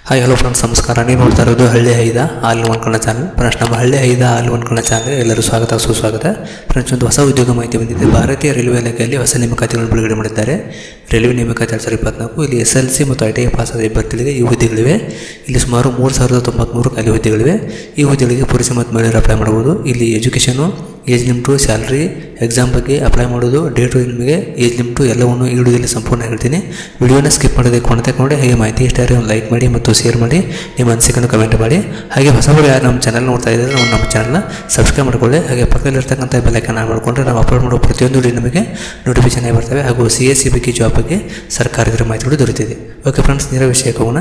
hi hello friends ನಮಸ್ಕಾರ ನೀವು ನೋಡ್ತಾ ಇರೋದು ಹಳ್ಳಿ ಐದ all one Kannada channel friends ನಮ್ಮ ಹಳ್ಳಿ ಐದ ಆಲ್ ಒನ್ ಕನ್ನಡ ಚಾನಲ್ ಎಲ್ಲರೂ ಸ್ವಾಗತ ಸುಸ್ವಾಗತ ಫ್ರೆಂಡ್ಸ್ ಒಂದು ಹೊಸ ಉದ್ಯೋಗ ಮಾಹಿತಿ ಬಂದಿದೆ ಭಾರತೀಯ ರೈಲ್ವೆ ಇಲಾಖೆಯಲ್ಲಿ ಹೊಸ ನೇಮಕಾತಿಗಳನ್ನು ಬಿಡುಗಡೆ ಮಾಡಿದ್ದಾರೆ ರೈಲ್ವೆ ನೇಮಕಾತಿ ಎರಡು ಸಾವಿರದ ಇಪ್ಪತ್ನಾಲ್ಕು ಇಲ್ಲಿ ಎಸ್ ಎಲ್ ಸಿ ಮತ್ತು ಐ ಟಿ ಐ ಪಾಸ್ ಆದ ಅಭ್ಯರ್ಥಿಗಳಿಗೆ ಈ ಹುದ್ದೆಗಳಿವೆ ಇಲ್ಲಿ ಸುಮಾರು ಮೂರು ಸಾವಿರದ ತೊಂಬತ್ತ್ಮೂರು ಖಾಲಿ ಹುದ್ದೆಗಳಿವೆ ಈ ಹುದ್ದೆಗಳಿಗೆ ಪುರುಷ ಮತ್ತು ಮಹಿಳೆಯರು ಅಪ್ಲೈ ಮಾಡ್ಬೋದು ಇಲ್ಲಿ education age limit salary exam ಬಗ್ಗೆ ಅಪ್ಲೈ ಮಾಡೋದು ಡೇಟು ನಿಮಗೆ ಏಜ್ ಲಿಮಿಟು ಎಲ್ಲವನ್ನು ಈ ವಿಡಿಯೋದಲ್ಲಿ ಸಂಪೂರ್ಣ ಹೇಳ್ತೀನಿ ವಿಡಿಯೋನ ಸ್ಕಿಪ್ ಮಾಡೋದಕ್ಕೆ ಕೊನೆ ನೋಡಿ ಹಾಗೆ ಮಾಹಿತಿ ಇಷ್ಟ ಆದರೆ ಒಂದು ಲೈಕ್ ಮಾಡಿ ಮತ್ತು ಶೇರ್ ಮಾಡಿ ನಿಮ್ಮ ಅನಿಸಿಕೆಯನ್ನು ಕಮೆಂಟ್ ಮಾಡಿ ಹಾಗೆ ಹೊಸಬರು ಯಾರು ನಮ್ಮ ಚಾನಲ್ ನೋಡ್ತಾ ಇದ್ದಾರೆ ನಾವು ನಮ್ಮ ಚಾನಲ್ನ ಸಬ್ಸ್ಕ್ರೈಬ್ ಮಾಡ್ಕೊಳ್ಳಿ ಹಾಗೆ ಪಕ್ಕದಲ್ಲಿರ್ತಕ್ಕಂಥ ಬೆಲ್ಲೈಕನ್ ಆನ್ ಮಾಡಿಕೊಂಡ್ರೆ ನಾವು ಅಪ್ಲೋಡ್ ಮಾಡೋ ಪ್ರತಿಯೊಂದು ವಿಡಿಯೋ ನಿಮಗೆ ನೋಟಿಫಿಕೇಶನ್ ಆಗಿ ಬರ್ತವೆ ಹಾಗೂ ಸಿ ಎಸ್ ಸಿ ಬಗ್ಗೆ ಜಾಬ್ ಬಗ್ಗೆ ಸರ್ಕಾರದ ಮಾಹಿತಿಗಳು ದೊರೆತಿದೆ ಓಕೆ ಫ್ರೆಂಡ್ಸ್ ನೇರ ವಿಷಯಕ್ಕೆ ಹೋಗೋಣ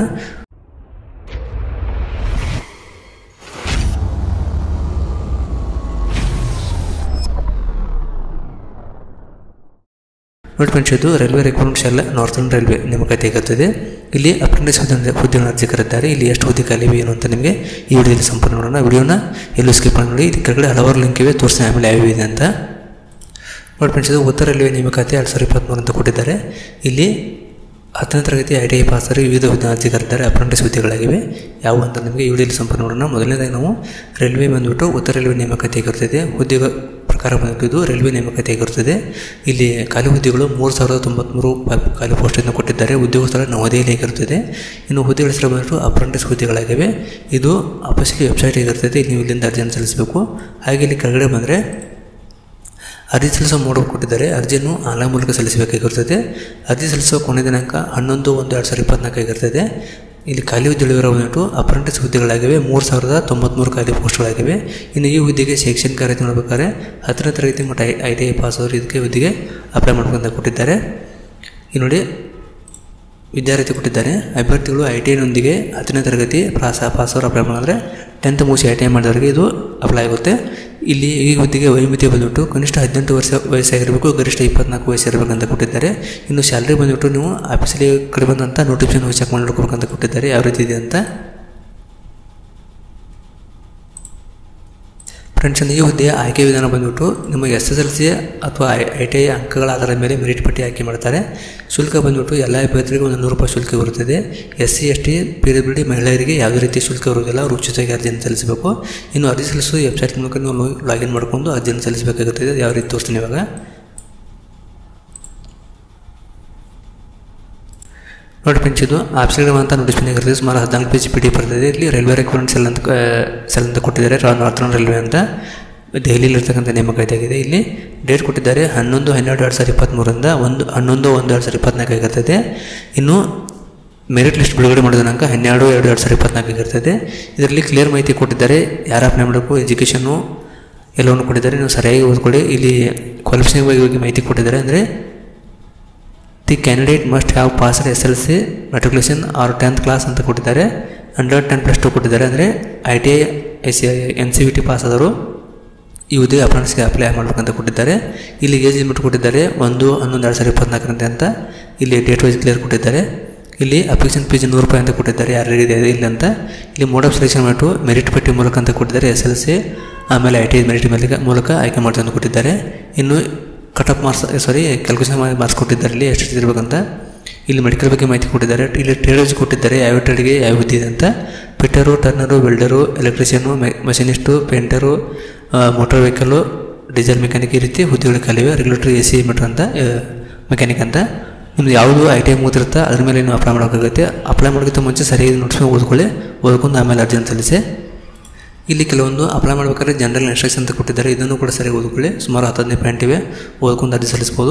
ನೋಡಿ ಫ್ರೆಂಡ್ಸ್ ಇದು railway recruitment cell northern railway ನೇಮಕಾತಿ ಆಗಿರ್ತದೆ ಇಲ್ಲಿ ಅಪ್ರೆಂಟಿಸ್ ಹುದ್ದೆ ಹುದ್ದೆಯನ್ನು ಅರ್ಜಿ ಕರೆದಿದ್ದಾರೆ ಇಲ್ಲಿ ಎಷ್ಟು ಹುದ್ದೆ ಖಾಲಿವೆ ಏನು ಅಂತ ನಿಮಗೆ ಈ ವಿಡಿಯೋದಲ್ಲಿ ಸಂಪೂರ್ಣ ನೋಡೋಣ ವಿಡಿಯೋನ ಎಲ್ಲೂ ಸ್ಕಿಪ್ ಮಾಡಿ ನೋಡಿ ಇಲ್ಲಿ ಕೆಳಗಡೆ ಹಲವಾರು ಲಿಂಕ್ ಇವೆ ತೋರಿಸಿ ಆಮೇಲೆ ಯಾವ್ಯಾವ ಇದೆ ಅಂತ ನೋಡಿ ಫ್ರೆಂಡ್ಸ್ ಇದು ಉತ್ತರ ರೈಲ್ವೆ ನೇಮಕಾತಿ ಎರಡು ಸಾವಿರದ ಇಪ್ಪತ್ತ್ಮೂರು ಅಂತ ಕೊಟ್ಟಿದ್ದಾರೆ ಇಲ್ಲಿ ಹತ್ತನೇ ತರಗತಿ ಐ ಟಿ ಐ ಪಾಸರು ವಿವಿಧ ಹುದ್ದೆ ಅರ್ಜಿ ಕರೆದಿದ್ದಾರೆ ಅಪ್ರೆಂಟಿಸ್ ಹುದ್ದೆಗಳಾಗಿವೆ ಯಾವುವು ಅಂತ ನಿಮಗೆ ಈ ವಿಡಿಯೋದಲ್ಲಿ ಸಂಪೂರ್ಣ ನೋಡೋಣ ಮೊದಲನೇದಾಗಿ ನಾವು ರೈಲ್ವೆ ಬಂದುಬಿಟ್ಟು ಉತ್ತರ ರೈಲ್ವೆ ನೇಮಕಾತಿ ಆಗಿರ್ತದೆ ಹುದ್ದೆ ಪ್ರಕಾರ ಬಂದಿದ್ದು ರೈಲ್ವೆ ನೇಮಕಾತಿ ಆಗಿರುತ್ತದೆ ಇಲ್ಲಿ ಖಾಲಿ ಹುದ್ದೆಗಳು ಮೂರು ಸಾವಿರದ ತೊಂಬತ್ತ್ಮೂರು ಖಾಲಿ ಪೋಸ್ಟನ್ನು ಕೊಟ್ಟಿದ್ದಾರೆ ಉದ್ಯೋಗ ಸ್ಥಳ ನವದೆಹಲಿ ಆಗಿರುತ್ತದೆ ಇನ್ನು ಹುದ್ದೆಗಳ ಹೆಸರು ಬಂದ್ಬಿಟ್ಟು ಅಪ್ರೆಂಟಿಸ್ ಹುದ್ದೆಗಳಾಗಿವೆ ಇದು ಅಫಿಷಿಯಲಿ ವೆಬ್ಸೈಟ್ ಆಗಿರ್ತದೆ ನೀವು ಇಲ್ಲಿಂದ ಅರ್ಜಿಯನ್ನು ಸಲ್ಲಿಸಬೇಕು ಹಾಗೆ ಇಲ್ಲಿ ಕೆಳಗಡೆ ಬಂದರೆ ಅರ್ಜಿ ಸಲ್ಲಿಸೋ ಮೋಡ್ ಕೊಟ್ಟಿದ್ದಾರೆ ಅರ್ಜಿಯನ್ನು ಆನ್ಲೈನ್ ಮೂಲಕ ಸಲ್ಲಿಸಬೇಕಾಗಿರ್ತದೆ ಅರ್ಜಿ ಸಲ್ಲಿಸೋ ಕೊನೆ ದಿನಾಂಕ ಹನ್ನೊಂದು ಒಂದು ಎರಡು ಸಾವಿರದ ಇಪ್ಪತ್ನಾಲ್ಕು ಆಗಿರ್ತದೆ ಇಲ್ಲಿ ಖಾಲಿ ಹುದ್ದೆಗಳಿರೋ ಬಂದ್ಬಿಟ್ಟು ಅಪ್ರೆಂಟಿಸ್ ಹುದ್ದೆಗಳಾಗಿವೆ ಮೂರು ಸಾವಿರದ ತೊಂಬತ್ತ್ಮೂರು ಖಾಲಿ ಪೋಸ್ಟ್ಗಳಾಗಿವೆ ಇನ್ನು ಈ ಹುದ್ದೆಗೆ ಶೈಕ್ಷಣಿಕ ಅರ್ಹತೆ ನೋಡಬೇಕಾದ್ರೆ ಹತ್ತನೇ ತರಗತಿ ಮತ್ತು I I T I pass ಅವರು ಇದಕ್ಕೆ ಹುದ್ದೆಗೆ ಅಪ್ಲೈ ಮಾಡ್ಕೊಂತ ಕೊಟ್ಟಿದ್ದಾರೆ ಈ ನೋಡಿ ವಿದ್ಯಾರ್ಥಿ ಕೊಟ್ಟಿದ್ದಾರೆ ಅಭ್ಯರ್ಥಿಗಳು ಐ ಟಿ ಐನೊಂದಿಗೆ ಹತ್ತನೇ ತರಗತಿ ಪಾಸ್ ಪಾಸ್ ಅವರು ಅಪ್ಲೈ ಮಾಡಿದ್ರೆ ಟೆಂತ್ ಮುಗಿಸಿ ಐ ಟಿ ಐ ಮಾಡಿದವರಿಗೆ ಇದು ಅಪ್ಲೈ ಆಗುತ್ತೆ ಇಲ್ಲಿ ಈ ಹುದ್ದೆಗೆ ವಯೋಮಿತಿ ಬಂದ್ಬಿಟ್ಟು ಕನಿಷ್ಠ ಹದಿನೆಂಟು ವರ್ಷ ವಯಸ್ಸಾಗಿರಬೇಕು ಗರಿಷ್ಠ ಇಪ್ಪತ್ನಾಲ್ಕು ವಯಸ್ಸಿರಬೇಕಂತ ಕೊಟ್ಟಿದ್ದಾರೆ ಇನ್ನು ಸ್ಯಾಲ್ರಿ ಬಂದ್ಬಿಟ್ಟು ನೀವು ಆಫೀಸಲ್ಲಿ ಕಡೆ ಬಂದಂಥ ನೋಟಿಫಿಕೇಶನ್ ಚೆಕ್ ಮಾಡಿ ನೋಡ್ಕೋಬೇಕಂತ ಕೊಟ್ಟಿದ್ದಾರೆ ಯಾವ ರೀತಿ ಇದೆ ಅಂತ ಫ್ರೆಂಡ್ಸ್ ಈ ಹುದ್ದೆಯ ಆಯ್ಕೆ ವಿಧಾನ ಬಂದ್ಬಿಟ್ಟು ನಿಮ್ಮ ಎಸ್ ಎಸ್ ಎಲ್ ಸಿ ಅಥವಾ ಐ ಐ ಟಿ ಐ ಅಂಕಗಳ ಆಧಾರದ ಮೇಲೆ ಮೆರಿಟ್ ಪಟ್ಟಿ ಆಯ್ಕೆ ಮಾಡ್ತಾರೆ ಶುಲ್ಕ ಬಂದ್ಬಿಟ್ಟು ಎಲ್ಲ ಅಭ್ಯರ್ಥಿಗಳಿಗೆ ಒಂದು ನೂರು ರೂಪಾಯಿ ಶುಲ್ಕ ಇರುತ್ತದೆ S C S T P W D ಮಹಿಳೆಯರಿಗೆ ಯಾವುದೇ ರೀತಿ ಶುಲ್ಕ ಇರುವುದಿಲ್ಲ ಅವರು ಉಚಿತವಾಗಿ ಅರ್ಜಿಯನ್ನು ಸಲ್ಲಿಸಬೇಕು ಇನ್ನು ಅರ್ಜಿ ಸಲ್ಲಿಸೋ ವೆಬ್ಸೈಟ್ ಮೂಲಕ ನೀವು ಲಾಗಿನ್ ಮಾಡ್ಕೊಂಡು ಅರ್ಜಿಯನ್ನು ಸಲ್ಲಿಸಬೇಕಾಗುತ್ತದೆ ಯಾವ ರೀತಿ ತೋರಿಸ್ತೀನಿ ಇವಾಗ ನೋಡಿ ಫ್ರೆಂಡ್ಸ್ ಇದು ಆಪ್ಷನ್ಗಳಂತ ನೋಟಿಫಿಕೇಶನ್ ಆಗಿರ್ತದೆ ಸುಮಾರು ಹದಿನಾಲ್ಕು ಪೇಜ್ ಪಿ ಡಿ ಬರ್ತದೆ ಇಲ್ಲಿ ರೈಲ್ವೆ ರೆಕ್ರೂಟ್ಮೆಂಟ್ ಸೆಲ್ ಅಂತ ಸೆಲ್ ಅಂತ ಕೊಟ್ಟಿದ್ದಾರೆ ನಾರ್ತನ್ ರೈಲ್ವೆ ಅಂತ ದೆಹಲಿಯಲ್ಲಿರ್ತಕ್ಕಂಥ ನೇಮಕಾತಿ ಆಗಿದೆ ಇಲ್ಲಿ ಡೇಟ್ ಕೊಟ್ಟಿದ್ದಾರೆ ಹನ್ನೊಂದು ಹನ್ನೆರಡು ಎರಡು ಸಾವಿರದ ಇಪ್ಪತ್ತ್ಮೂರರಿಂದ ಒಂದು ಹನ್ನೊಂದು ಒಂದು ಎರಡು ಸಾವಿರದ ಇಪ್ಪತ್ನಾಲ್ಕು ಆಗಿರ್ತದೆ ಇನ್ನು ಮೆರಿಟ್ ಲಿಸ್ಟ್ ಬಿಡುಗಡೆ ಮಾಡಿದ ದಿನಾಂಕ ಹನ್ನೆರಡು ಎರಡು ಎರಡು ಸಾವಿರದ ಇಪ್ಪತ್ನಾಲ್ಕು ಆಗಿರ್ತದೆ ಇದರಲ್ಲಿ ಕ್ಲಿಯರ್ ಮಾಹಿತಿ ಕೊಟ್ಟಿದ್ದಾರೆ ಯಾರು ಅಪ್ಲೈ ಮಾಡಬೇಕು ಎಜುಕೇಷನ್ನು ಎಲ್ಲವನ್ನು ಕೊಟ್ಟಿದ್ದಾರೆ ನೀವು ಸರಿಯಾಗಿ ಓದ್ಕೊಳ್ಳಿ ಇಲ್ಲಿ ಕ್ವಾಲಿಫಿಕೇಷನ್ ಬಗ್ಗೆ ಮಾಹಿತಿ ಕೊಟ್ಟಿದ್ದಾರೆ ಅಂದರೆ the candidate must have passed S L C matriculation or tenth class ಅಂತ ಕೊಟ್ಟಿದ್ದಾರೆ ಹಂಡ್ರೆಡ್ ಟೆನ್ ಪ್ಲಸ್ ಟು ಕೊಟ್ಟಿದ್ದಾರೆ ಅಂದರೆ I T I S C N C V T pass ಆದವರು ಈ ಹುದ್ದೆ ಅಪ್ರೆಂಟಿಸ್ಗೆ ಅಪ್ಲೈ ಮಾಡಬೇಕಂತ ಕೊಟ್ಟಿದ್ದಾರೆ ಇಲ್ಲಿ ಏಜ್ ಲಿಮಿಟ್ ಕೊಟ್ಟಿದ್ದಾರೆ ಒಂದು ಹನ್ನೊಂದು ಎರಡು ಸಾವಿರದ ಇಪ್ಪತ್ನಾಲ್ಕರಂತೆ ಅಂತ ಇಲ್ಲಿ ಡೇಟ್ ವೈಸ್ ಕ್ಲಿಯರ್ ಕೊಟ್ಟಿದ್ದಾರೆ ಇಲ್ಲಿ ಅಪ್ಲಿಕೇಶನ್ ಫೀಸ್ ನೂರು ರೂಪಾಯಿ ಅಂತ ಕೊಟ್ಟಿದ್ದಾರೆ ಯಾರಿಗೆ ಇಲ್ಲ ಅಂತ ಇಲ್ಲಿ ಮೋಡ್ ಆಫ್ ಸೆಲೆಕ್ಷನ್ ಮಾಡಿಟ್ಟು ಮೆರಿಟ್ ಪಟ್ಟಿ ಮೂಲಕ ಅಂತ ಕೊಟ್ಟಿದ್ದಾರೆ ಎಸ್ ಎಲ್ ಸಿ ಆಮೇಲೆ ಐ ಟಿ ಮೆರಿಟ್ ಮೇಲೆ ಮೂಲಕ ಆಯ್ಕೆ ಮಾಡ್ತಾ ಅಂತ ಕೊಟ್ಟಿದ್ದಾರೆ ಇನ್ನು cut off marks sorry calculation marks ಕೊಟ್ಟಿದ್ದಾರೆ ಇಲ್ಲಿ ಎಷ್ಟು ಇರಬೇಕಂತ ಇಲ್ಲಿ ಮೆಡಿಕಲ್ ಬಗ್ಗೆ ಮಾಹಿತಿ ಕೊಟ್ಟಿದ್ದಾರೆ ಇಲ್ಲಿ ಟ್ರೇಡರ್ಸ್ ಕೊಟ್ಟಿದ್ದಾರೆ ಯಾವ ಟ್ರೇಡ್ಗೆ ಯಾವ ಹುದ್ದೆ ಇದೆ ಅಂತ fitter turner welder electrician machinist painter motor vehicle diesel mechanic ಈ ರೀತಿ ಹುದ್ದೆಗಳು ಖಾಲಿವೆ ರೆಗ್ಯುಲೇಟರಿ ಎ ಸಿ ಮೀಟರ್ ಅಂತ ಮೆಕ್ಯಾನಿಕ್ ಅಂತ ನಿಮ್ದು ಯಾವುದು ಐ ಟಿ ಐ ಮುಗಿದಿರುತ್ತೆ ಅದ್ರ ಮೇಲೆ ನೀವು ಅಪ್ಲೈ ಮಾಡೋಕ್ಕಾಗುತ್ತೆ ಅಪ್ಲೈ ಮಾಡೋಕ್ಕಿಂತ ಮುಂಚೆ ಸರಿಯಾಗಿ ನೋಟಿಫಿಕೇಶನ್ ಓದ್ಕೊಳ್ಳಿ ಓದ್ಕೊಂಡು ಆಮೇಲೆ ಅರ್ಜಿಯನ್ನು ಸಲ್ಲಿಸಿ ಇಲ್ಲಿ ಕೆಲವೊಂದು ಅಪ್ಲೈ ಮಾಡ್ಬೇಕಾದ್ರೆ ಜನರಲ್ ಇನ್ಸ್ಟ್ರಕ್ಷನ್ ಅಂತ ಕೊಟ್ಟಿದ್ದಾರೆ ಇದನ್ನು ಕೂಡ ಸರಿಯಾಗಿ ಓದ್ಕೊಳ್ಳಿ ಸುಮಾರು ಹತ್ತು ಹದಿನೈದು ಪಾಯಿಂಟ್ ಇವೆ ಓದ್ಕೊಂಡು ಅರ್ಜಿ ಸಲ್ಲಿಸ್ಬೋದು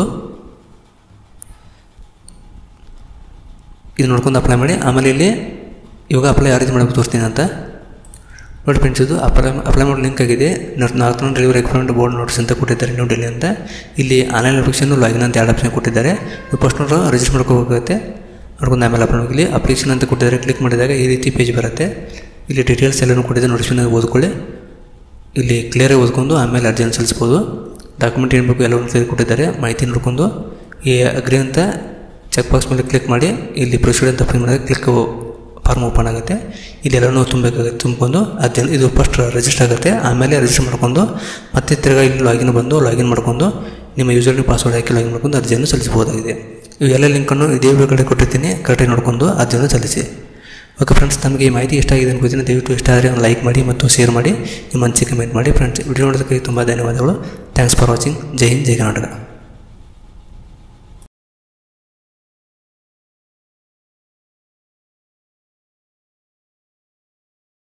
ಇದು ನೋಡ್ಕೊಂಡು ಅಪ್ಲೈ ಮಾಡಿ ಆಮೇಲೆ ಇಲ್ಲಿ ಇವಾಗ ಅಪ್ಲೈ ಯಾವ ರೀತಿ ಮಾಡೋಕೆ ತೋರಿಸ್ತೀನಿ ಅಂತ ನೋಡಿ ಫ್ರೆಂಡ್ಸ್ ಇದು ಅಪ್ಲೈ ಅಪ್ಲೈ ಮಾಡೋ ಲಿಂಕ್ ಆಗಿದೆ northern railway recruitment board notice ಅಂತ ಕೊಟ್ಟಿದ್ದಾರೆ ನ್ಯೂ ಡೆಲ್ಲಿ ಅಂತ ಇಲ್ಲಿ ಆನ್ಲೈನ್ ಅಪ್ಲಿಕೇಶನ್ ಲಾಗಿನ್ ಅಂತ ಎರಡು ಆಪ್ಷನ್ ಕೊಟ್ಟಿದ್ದಾರೆ ನೀವು ಫಸ್ಟ್ ನೋಡ್ರು ರಿಜಿಸ್ಟರ್ ಮಾಡ್ಕೋಬೇಕಾಗುತ್ತೆ ನೋಡ್ಕೊಂಡು ಆಮೇಲೆ ಅಪ್ಲೈ ಇಲ್ಲಿ ಅಪ್ಲಿಕೇಶನ್ ಅಂತ ಕೊಟ್ಟಿದ್ದಾರೆ ಕ್ಲಿಕ್ ಮಾಡಿದಾಗ ಈ ರೀತಿ ಪೇಜ್ ಬರುತ್ತೆ ಇಲ್ಲಿ ಡೀಟೇಲ್ಸ್ ಎಲ್ಲನೂ ಕೊಟ್ಟಿದೆ ನೋಟಿಫಿಕೇಶನ್ ಓದ್ಕೊಳ್ಳಿ ಇಲ್ಲಿ ಕ್ಲಿಯರಾಗಿ ಓದ್ಕೊಂಡು ಆಮೇಲೆ ಅರ್ಜಿಯನ್ನು ಸಲ್ಲಿಸ್ಬೋದು ಡಾಕ್ಯುಮೆಂಟ್ ಏನು ಬೇಕು ಎಲ್ಲವನ್ನು ಕ್ಲಿಯರ್ ಕೊಟ್ಟಿದ್ದಾರೆ ಮಾಹಿತಿ ನೋಡ್ಕೊಂಡು ಈ ಅಗ್ರಿ ಅಂತ ಚೆಕ್ ಬಾಕ್ಸ್ ಮೇಲೆ ಕ್ಲಿಕ್ ಮಾಡಿ ಇಲ್ಲಿ ಪ್ರೊಸೀಡ್ ಅಂತ ಅಪ್ಲೈ ಮಾಡಿದಾಗ ಕ್ಲಿಕ್ ಫಾರ್ಮ್ ಓಪನ್ ಆಗುತ್ತೆ ಇಲ್ಲಿ ಎಲ್ಲನೂ ತುಂಬಬೇಕಾಗುತ್ತೆ ತುಂಬಿಕೊಂಡು ಅದೇನು ಇದು ಫಸ್ಟ್ ರಿಜಿಸ್ಟರ್ ಆಗುತ್ತೆ ಆಮೇಲೆ ರಿಜಿಸ್ಟರ್ ಮಾಡ್ಕೊಂಡು ಮತ್ತೆ ತಿರ್ಗಾ ಇಲ್ಲಿ ಲಾಗಿನ್ ಬಂದು ಲಾಗಿನ್ ಮಾಡ್ಕೊಂಡು ನಿಮ್ಮ ಯೂಸರ್ ಪಾಸ್ವರ್ಡ್ ಹಾಕಿ ಲಾಗಿನ್ ಮಾಡ್ಕೊಂಡು ಅರ್ಜಿಯನ್ನು ಸಲ್ಲಿಸಬಹುದಾಗಿದೆ ಇವೆಲ್ಲ ಲಿಂಕನ್ನು ಇದೇ ಕಡೆ ಕೊಟ್ಟಿರ್ತೀನಿ ಕರೆಕ್ಟಾಗಿ ನೋಡ್ಕೊಂಡು ಅರ್ಜಿಯನ್ನು ಸಲ್ಲಿಸಿ ಓಕೆ ಫ್ರೆಂಡ್ಸ್ ನಮಗೆ ಈ ಮಾಹಿತಿ ಇಷ್ಟ ಆಗಿದೆ ಅನ್ಕೋತೀನಿ ದಯವಿಟ್ಟು ಇಷ್ಟ ಆದರೆ ಒಂದು ಲೈಕ್ ಮಾಡಿ ಮತ್ತು ಶೇರ್ ಮಾಡಿ ನಿಮ್ಮ ಅನಿಸಿಕೆ ಕಮೆಂಟ್ ಮಾಡಿ ಫ್ರೆಂಡ್ಸ್ ವಿಡಿಯೋ ನೋಡೋದಕ್ಕೆ ತುಂಬ ಧನ್ಯವಾದಗಳು ಥ್ಯಾಂಕ್ಸ್ ಫಾರ್ ವಾಚಿಂಗ್ ಜೈ ಹಿಂದ್ ಜೈ ಕರ್ನಾಟಕ